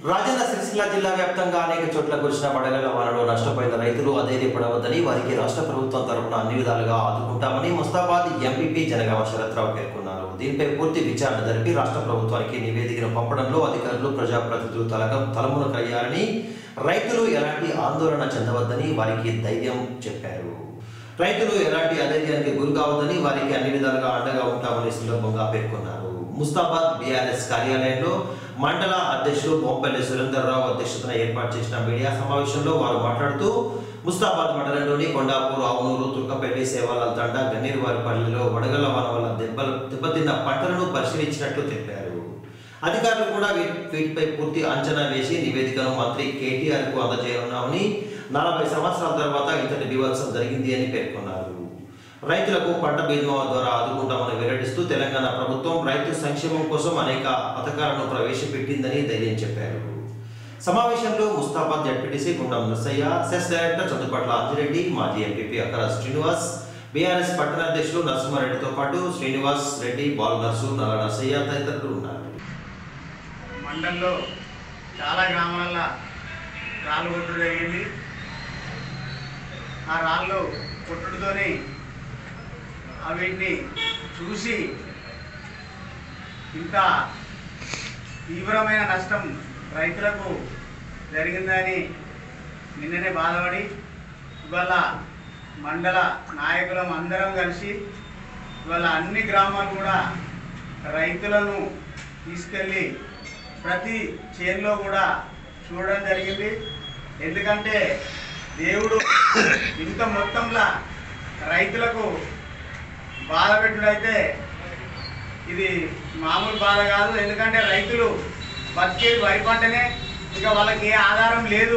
రాజన్న సిరిసిల్ల జిల్లా వ్యాప్తంగా అనేక చోట్ల కురిసిన వడగళ్ల వానలో నష్టపోయిన రైతులు అధైర్యపడవద్దని వారికి రాష్ట్ర ప్రభుత్వం తరఫున అన్ని విధాలుగా ఆదుకుంటామని ముస్తాబాద్ ఎంపీపీ జనగామ శరత్రావు పేర్కొన్నారు దీనిపై పూర్తి విచారణ జరిపి రాష్ట్ర ప్రభుత్వానికి నివేదికను పంపడంలో అధికారులు ప్రజాప్రతినిధులు తలక తలమునకయ్యారని రైతులు ఎలాంటి ఆందోళన చెందవద్దని వారికి ధైర్యం చెప్పారు రైతులు ఎలాంటి అధైర్యానికి గురి కావద్దని వారికి అన్ని విధాలుగా అండగా ఉంటామని ఈ సందర్భంగా పేర్కొన్నారు ముస్తాబాద్ బీఆర్ఎస్ కార్యాలయంలో మండల అధ్యక్షులు బొంపల్లి సురేందర్రావు అధ్యక్షతన ఏర్పాటు చేసిన మీడియా సమావేశంలో వారు మాట్లాడుతూ ముస్తాబాద్ మండలంలోని కొండాపూర్ ఆవునూరు తుర్కపల్లి సేవాల తండ గన్నీరువారిపల్లిలో వడగళ్ల వాన వల్ల దెబ్బలు దెబ్బతిన్న పంటలను పరిశీలించినట్లు తెలిపారు అధికారులు కూడా వీ- వీటిపై పూర్తి అంచనా వేసి నివేదికను మంత్రి కేటీఆర్ కు అందజేయనున్నామని నలభై సంవత్సరాల తర్వాత ఇంతటి బీభత్సం జరిగింది అని పేర్కొన్నారు రైతులకు పంట బీమా ద్వారా ఆదుకుంటామని వెల్లడిస్తూ తెలంగాణ ప్రభుత్వం రైతు సంక్షేమం కోసం అనేక పథకాలను ప్రవేశపెట్టిందని ధైర్యం చెప్పారు సమావేశంలో Mustabad ZPTC Gundam Narsaiah CESS director Chandupatla Anjireddy మాజీ ఎంపీపీ అక్కర శ్రీనివాస్ బీఆర్ఎస్ పట్టణ అధ్యక్షులు నరసింహారెడ్డితో పాటు శ్రీనివాస్ రెడ్డి బాల్ నర్సు నల్ల నర్సయ్య తదితరులు ఉన్నారు మండల్లో చాలా గ్రామాల రాళ్ళు కొట్టుడు జరిగింది ఆ రాళ్ళు కొట్టుడుతోని ఆ వీటిని చూసి ఇంత తీవ్రమైన నష్టం రైతులకు జరిగిందని నిన్ననే బాధపడి ఇవాళ మండల నాయకులం అందరం కలిసి ఇవాళ అన్ని గ్రామాలు కూడా రైతులను తీసుకెళ్ళి ప్రతి చేనులో కూడా చూడడం జరిగింది ఎందుకంటే దేవుడు ఇంత మొత్తంలో రైతులకు బాధ పెట్టుడైతే ఇది మామూలు బాధ కాదు ఎందుకంటే రైతులు బతికేది వరి పంటనే ఇక వాళ్ళకి ఏ ఆధారం లేదు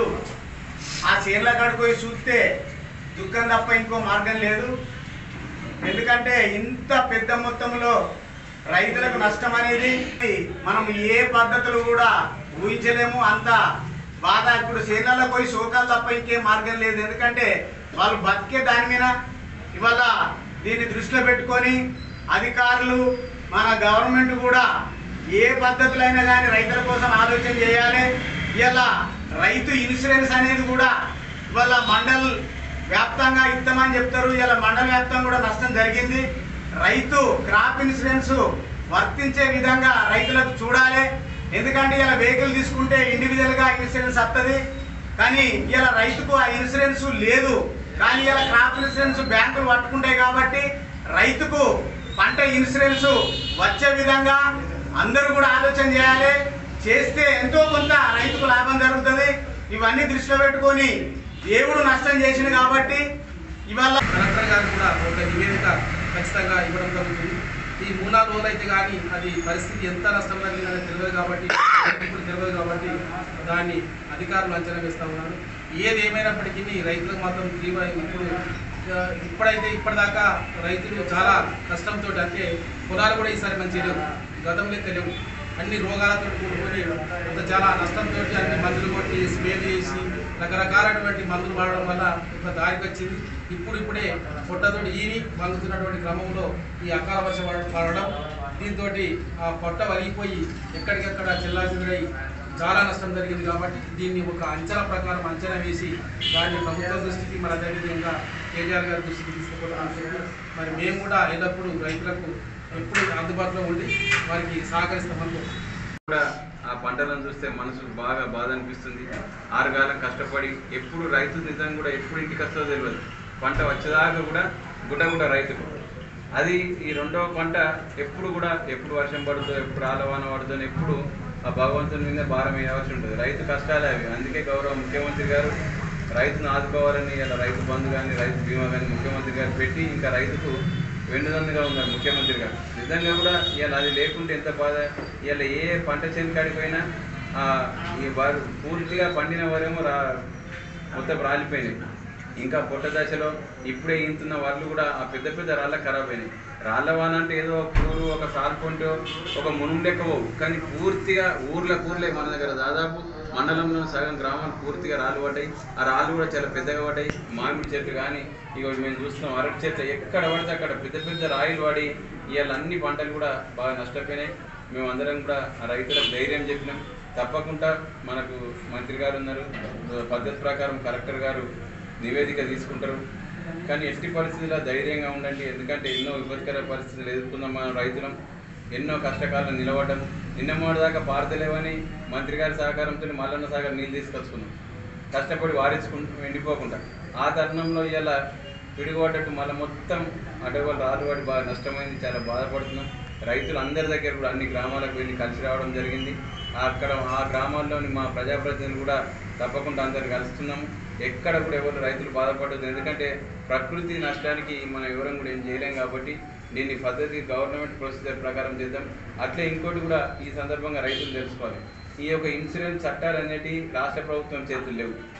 ఆ చేనుల కాడికి పోయి చూస్తే దుఃఖం తప్ప ఇంకో మార్గం లేదు ఎందుకంటే ఇంత పెద్ద మొత్తంలో రైతులకు నష్టం అనేది మనం ఏ పద్ధతులు కూడా ఊహించలేము అంత బాధ ఇప్పుడు చేనులలో పోయి శోకాలు తప్ప ఇంకే మార్గం లేదు ఎందుకంటే వాళ్ళు బతికే దాని మీద ఇవాళ దీన్ని దృష్టిలో పెట్టుకొని అధికారులు మన గవర్నమెంట్ కూడా ఏ పద్ధతులైనా కానీ రైతుల కోసం ఆలోచన చేయాలి ఇలా రైతు ఇన్సూరెన్స్ అనేది కూడా ఇవాళ మండల్ వ్యాప్తంగా ఇస్తామని చెప్తారు ఇలా మండల వ్యాప్తంగా కూడా నష్టం జరిగింది రైతు క్రాప్ ఇన్సూరెన్స్ వర్తించే విధంగా రైతులకు చూడాలి ఎందుకంటే ఇలా వెహికల్ తీసుకుంటే ఇండివిజువల్ గా ఇన్సూరెన్స్ వస్తుంది కానీ ఇలా రైతుకు ఆ ఇన్సూరెన్స్ లేదు కానీ ఇలా క్రాప్ ఇన్సూరెన్స్ బ్యాంకులు పట్టుకుంటాయి కాబట్టి రైతుకు పంట ఇన్సూరెన్స్ వచ్చే విధంగా అందరూ కూడా ఆలోచన చేయాలి చేస్తే ఎంతో కొంత రైతుకు లాభం జరుగుతుంది ఇవన్నీ దృష్టిలో పెట్టుకొని దేవుడు నష్టం చేసింది కాబట్టి ఇవాళ కలెక్టర్ గారు కూడా ఒక నివేదిక ఖచ్చితంగా ఇవ్వడం జరుగుతుంది ఈ మూడు నాలుగు రోజులు అయితే కానీ అది పరిస్థితి ఎంత నష్టం జరిగిందని తెలియదు కాబట్టి ఇప్పుడు తెలియదు కాబట్టి దాన్ని అధికారులు అంచనా వేస్తా ఉన్నారు ఏది ఏమైనప్పటికీ రైతులకు మాత్రం తీవ్ర ఇప్పుడు ఆ, ఇప్పుడైతే ఇప్పటిదాకా రైతులు చాలా కష్టంతో అంటే పొలాలు కూడా ఈసారి మంచిగా లేవు గతంలో తెలియవు అన్ని రోగాలతో కూడుకొని అంత చాలా నష్టంతో అన్ని మందులు కొట్టి స్ప్రే చేసి రకరకాలైనటువంటి మందులు వాడడం వల్ల ఒక దారికి వచ్చింది ఇప్పుడు ఇప్పుడే పొట్టతోటి ఈని వంగుతున్నటువంటి క్రమంలో ఈ అకాల వర్షం పడ- పడడం దీంతో ఆ పొట్ట వలిగిపోయి ఎక్కడికెక్కడ చెల్లాచెదురై చాలా నష్టం జరిగింది కాబట్టి దీన్ని ఒక అంచనా ప్రకారం అంచనా వేసి దాన్ని ప్రభుత్వం దృష్టికి మన అదేవిధంగా కేటీఆర్ గారి దృష్టికి తీసుకుపోవడానికి మరి మేము కూడా ఎల్లప్పుడూ రైతులకు ఎప్పుడు అందుబాటులో ఉండి వారికి సహకరిస్తామని కూడా ఆ పంటలను చూస్తే మనసుకు బాగా బాధ అనిపిస్తుంది ఆరుగాలం కష్టపడి ఎప్పుడు రైతు నిజం కూడా ఎప్పుడు ఇంటికి వస్తుందో తెలియదు పంట వచ్చేదాకా కూడా గుడ్డ కూడా రైతుకు అది ఈ రెండవ పంట ఎప్పుడు కూడా ఎప్పుడు వర్షం పడుతుందో ఎప్పుడు ఆలవాన పడుతుందో ఎప్పుడు ఆ భగవంతుని మీద భారం వేయవలసి ఉంటుంది రైతు కష్టాలే అవి అందుకే గౌరవ ముఖ్యమంత్రి గారు రైతును ఆదుకోవాలని ఇలా రైతు బంధు కానీ రైతు బీమా కానీ ముఖ్యమంత్రి గారు పెట్టి ఇంకా రైతుకు వెన్నుదన్నుగా ఉన్నారు ముఖ్యమంత్రి గారు నిజంగా కూడా ఇవాళ అది లేకుంటే ఎంత బాధ ఇవాళ ఏ పంట చేను కాడికి పోయినా ఆ, ఈ వారు పూర్తిగా పండిన వారేమో రా మొత్తం రాలిపోయినాయి ఇంకా పొట్ట దశలో ఇప్పుడే ఇంతున్న వాళ్ళు కూడా ఆ పెద్ద పెద్ద రాళ్ళ ఖరాబ్ అయినాయి రాళ్ళ వాన అంటే ఏదో ఒక కూరు ఒక సాల్పొంటో ఒక మునుగు లెక్క పోవు కానీ పూర్తిగా ఊర్ల కూర్లే మన దగ్గర దాదాపు మండలంలో సగం గ్రామాలు పూర్తిగా రాళ్ళు పడ్డాయి ఆ రాళ్ళు కూడా చాలా పెద్దగా పడ్డాయి మామిడి చెట్లు కానీ ఇక మేము చూస్తున్నాం అరటి చెట్లు ఎక్కడ పడితే అక్కడ పెద్ద పెద్ద రాయిలు పడి ఇవాళ అన్ని పంటలు కూడా బాగా నష్టపోయినాయి మేము అందరం కూడా ఆ రైతులకు ధైర్యం చెప్పినాం తప్పకుండా మనకు మంత్రి గారు ఉన్నారు పద్ధతి ప్రకారం కలెక్టర్ గారు నివేదిక తీసుకుంటారు కానీ ఎట్టి పరిస్థితుల్లో ధైర్యంగా ఉండండి ఎందుకంటే ఎన్నో విపత్కర పరిస్థితులు ఎదుర్కొన్నాం మనం రైతులం ఎన్నో కష్టకాలం నిలబడ్డం నిన్న మొన్నటి దాకా పారతలేవని మంత్రి గారి సహకారంతో మల్లన్న సాగర్ నీళ్ళు తీసుకొచ్చుకున్నాం కష్టపడి వారించుకుంటూ ఎండిపోకుండా ఆ తరుణంలో ఇలా పిడుగుపడ్డట్టు మళ్ళీ మొత్తం అడవులు రాలుబడి బాగా నష్టమైంది చాలా బాధపడుతున్నాం రైతులు అందరి దగ్గర కూడా అన్ని గ్రామాలకు వెళ్ళి కలిసి రావడం జరిగింది అక్కడ ఆ గ్రామాల్లోని మా ప్రజాప్రతినిధులు కూడా తప్పకుండా అందరు కలుస్తున్నాము ఎక్కడ కూడా ఎవరు రైతులు బాధపడదు ఎందుకంటే ప్రకృతి నష్టానికి మనం ఎవరం కూడా ఏం చేయలేం కాబట్టి దీన్ని పద్ధతి గవర్నమెంట్ ప్రొసీజర్ ప్రకారం చేద్దాం అట్లే ఇంకోటి కూడా ఈ సందర్భంగా రైతులు తెలుసుకోవాలి ఈ యొక్క ఇన్సూరెన్స్ చట్టాలు అనేటివి రాష్ట్ర ప్రభుత్వం చేతులు లేవు